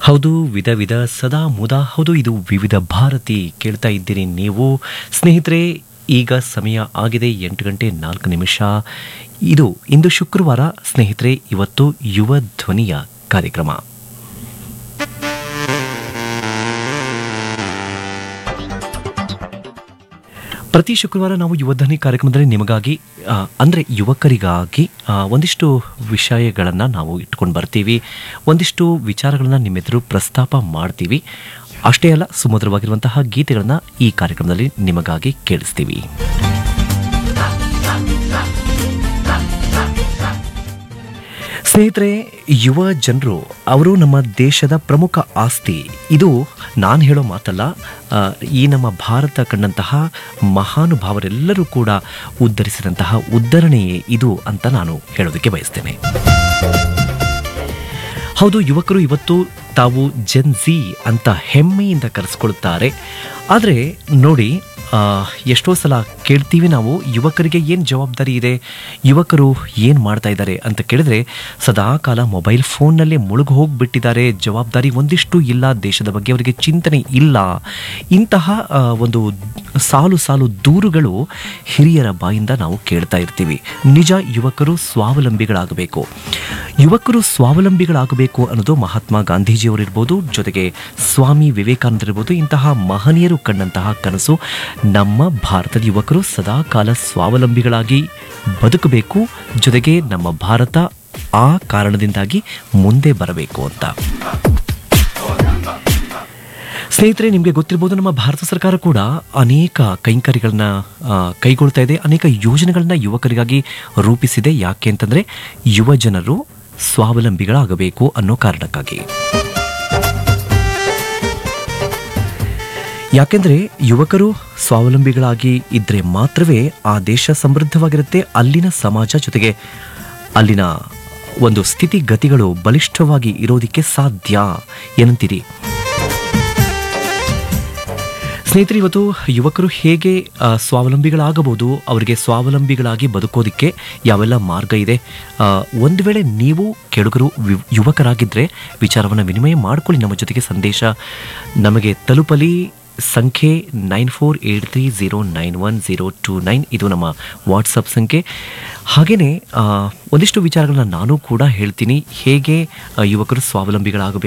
ಹೌದು ವಿಧ ವಿಧ ಸದಾ ಮುದ ಹೌದು ಇದು ವಿವಿಧ ಭಾರತಿ ಕೇಳ್ತಾ ಇದ್ದೀರಿ ನೀವು ಸ್ನೇಹಿತರೆ ಈಗ ಸಮಯ ಆಗಿದೆ ಎಂಟು ಗಂಟೆ ನಾಲ್ಕು ನಿಮಿಷ ಇದು ಇಂದು ಶುಕ್ರವಾರ ಸ್ನೇಹಿತರೆ ಇವತ್ತು ಯುವ ಧ್ವನಿಯ ಕಾರ್ಯಕ್ರಮ ಪ್ರತಿ ಶುಕ್ರವಾರ ನಾವು ಯುವಧ್ವನಿ ಕಾರ್ಯಕ್ರಮದಲ್ಲಿ ನಿಮಗಾಗಿ ಆ, ಅಂದ್ರೆ ಯುವಕರಿಗಾಗಿ ಆ, ಒಂದಿಷ್ಟು ವಿಷಯಗಳನ್ನು ನಾವು ಇಟ್ಕೊಂಡು ಬರ್ತೀವಿ ಒಂದಿಷ್ಟು ವಿಚಾರಗಳನ್ನು ನಿಮ್ಮೆದುರು ಪ್ರಸ್ತಾಪ ಮಾಡ್ತೀವಿ ಅಷ್ಟೇ ಅಲ್ಲ ಸುಮಧುರವಾಗಿರುವಂತಹ ಗೀತೆಗಳನ್ನು ಈ ಕಾರ್ಯಕ್ರಮದಲ್ಲಿ ನಿಮಗಾಗಿ ಕೇಳಿಸ್ತೀವಿ ಸ್ನೇಹಿತರೆ ಯುವ ಜನರು ಅವರು ನಮ್ಮ ದೇಶದ ಪ್ರಮುಖ ಆಸ್ತಿ ಇದು ನಾನು ಹೇಳೋ ಮಾತಲ್ಲ ಆ, ಈ ನಮ್ಮ ಭಾರತ ಕಂಡಂತಹ ಮಹಾನುಭಾವರೆಲ್ಲರೂ ಕೂಡ ಉದ್ಧರಿಸಿದಂತಹ ಉದ್ಧರಣೆಯೇ ಇದು ಅಂತ ನಾನು ಹೇಳೋದಕ್ಕೆ ಬಯಸ್ತೇನೆ ಹೌದು ಯುವಕರು ಇವತ್ತು ತಾವು ಜೆನ್ ಝಿ ಅಂತ ಹೆಮ್ಮೆಯಿಂದ ಕರೆಸ್ಕೊಳ್ತಾರೆ ಆದರೆ ನೋಡಿ ಆ, ಎಷ್ಟೋ ಸಲ ಕೇಳ್ತೀವಿ ನಾವು ಯುವಕರಿಗೆ ಏನು ಜವಾಬ್ದಾರಿ ಇದೆ ಯುವಕರು ಏನು ಮಾಡ್ತಾ ಇದ್ದಾರೆ ಅಂತ ಕೇಳಿದ್ರೆ ಸದಾ ಕಾಲ ಮೊಬೈಲ್ ಫೋನ್ನಲ್ಲೇ ಮುಳುಗು ಹೋಗಿಬಿಟ್ಟಿದ್ದಾರೆ ಜವಾಬ್ದಾರಿ ಒಂದಿಷ್ಟು ಇಲ್ಲ ದೇಶದ ಬಗ್ಗೆ ಅವರಿಗೆ ಚಿಂತನೆ ಇಲ್ಲ ಇಂತಹ ಆ, ಒಂದು ಸಾಲು ಸಾಲು ದೂರುಗಳು ಹಿರಿಯರ ಬಾಯಿಂದ ನಾವು ಕೇಳ್ತಾ ಇರ್ತೀವಿ ನಿಜ ಯುವಕರು ಸ್ವಾವಲಂಬಿಗಳಾಗಬೇಕು ಯುವಕರು ಸ್ವಾವಲಂಬಿಗಳಾಗಬೇಕು ಅನ್ನೋದು ಮಹಾತ್ಮ ಗಾಂಧೀಜಿಯವರಿರ್ಬೋದು ಜೊತೆಗೆ ಸ್ವಾಮಿ ವಿವೇಕಾನಂದರಿರ್ಬೋದು ಇಂತಹ ಮಹನೀಯರು ಕಂಡಂತಹ ಕನಸು ನಮ್ಮ ಭಾರತದ ಯುವಕರು ಸದಾ ಕಾಲ ಸ್ವಾವಲಂಬಿಗಳಾಗಿ ಬದುಕಬೇಕು ಜೊತೆಗೆ ನಮ್ಮ ಭಾರತ ಆ ಕಾರಣದಿಂದಾಗಿ ಮುಂದೆ ಬರಬೇಕು ಅಂತ ಸ್ನೇಹಿತರೆ ನಿಮಗೆ ಗೊತ್ತಿರ್ಬೋದು ನಮ್ಮ ಭಾರತ ಸರ್ಕಾರ ಕೂಡ ಅನೇಕ ಕೈಂಕರ್ಯಗಳನ್ನ ಆ, ಕೈಗೊಳ್ತಾ ಇದೆ ಅನೇಕ ಯೋಜನೆಗಳನ್ನ ಯುವಕರಿಗಾಗಿ ರೂಪಿಸಿದೆ ಯಾಕೆ ಅಂತಂದ್ರೆ ಯುವ ಜನರು ಸ್ವಾವಲಂಬಿಗಳಾಗಬೇಕು ಅನ್ನೋ ಕಾರಣಕ್ಕಾಗಿ ಯಾಕೆಂದ್ರೆ ಯುವಕರು ಸ್ವಾವಲಂಬಿಗಳಾಗಿ ಇದ್ರೆ ಮಾತ್ರವೇ ಆ ದೇಶ ಸಮೃದ್ಧವಾಗಿರುತ್ತೆ ಅಲ್ಲಿನ ಸಮಾಜ ಜೊತೆಗೆ ಅಲ್ಲಿನ ಒಂದು ಸ್ಥಿತಿಗತಿಗಳು ಬಲಿಷ್ಠವಾಗಿ ಇರೋದಕ್ಕೆ ಸಾಧ್ಯ ಏನಂತೀರಿ ಸ್ನೇಹಿತರೆ ಇವತ್ತು ಯುವಕರು ಹೇಗೆ ಆ, ಸ್ವಾವಲಂಬಿಗಳಾಗಬಹುದು ಅವರಿಗೆ ಸ್ವಾವಲಂಬಿಗಳಾಗಿ ಬದುಕೋದಕ್ಕೆ ಯಾವೆಲ್ಲ ಮಾರ್ಗ ಇದೆ ಆ, ಒಂದು ವೇಳೆ ನೀವು ಕೆಡುಗರು ವಿ- ಯುವಕರಾಗಿದ್ದರೆ ವಿಚಾರವನ್ನು ವಿನಿಮಯ ಮಾಡಿಕೊಳ್ಳಿ ನಮ್ಮ ಜೊತೆಗೆ ಸಂದೇಶ ನಮಗೆ ತಲುಪಲಿ ಸಂಖ್ಯೆ nine four eight three zero nine one zero two nine ಇದು ನಮ್ಮ ವಾಟ್ಸಪ್ ಸಂಖ್ಯೆ ಹಾಗೆಯೇ ಒಂದಿಷ್ಟು ವಿಚಾರಗಳನ್ನ ನಾನು ಕೂಡ ಹೇಳ್ತೀನಿ ಹೇಗೆ ಆ, ಯುವಕರು ಸ್ವಾವಲಂಬಿಗಳಾಗಬೇಕು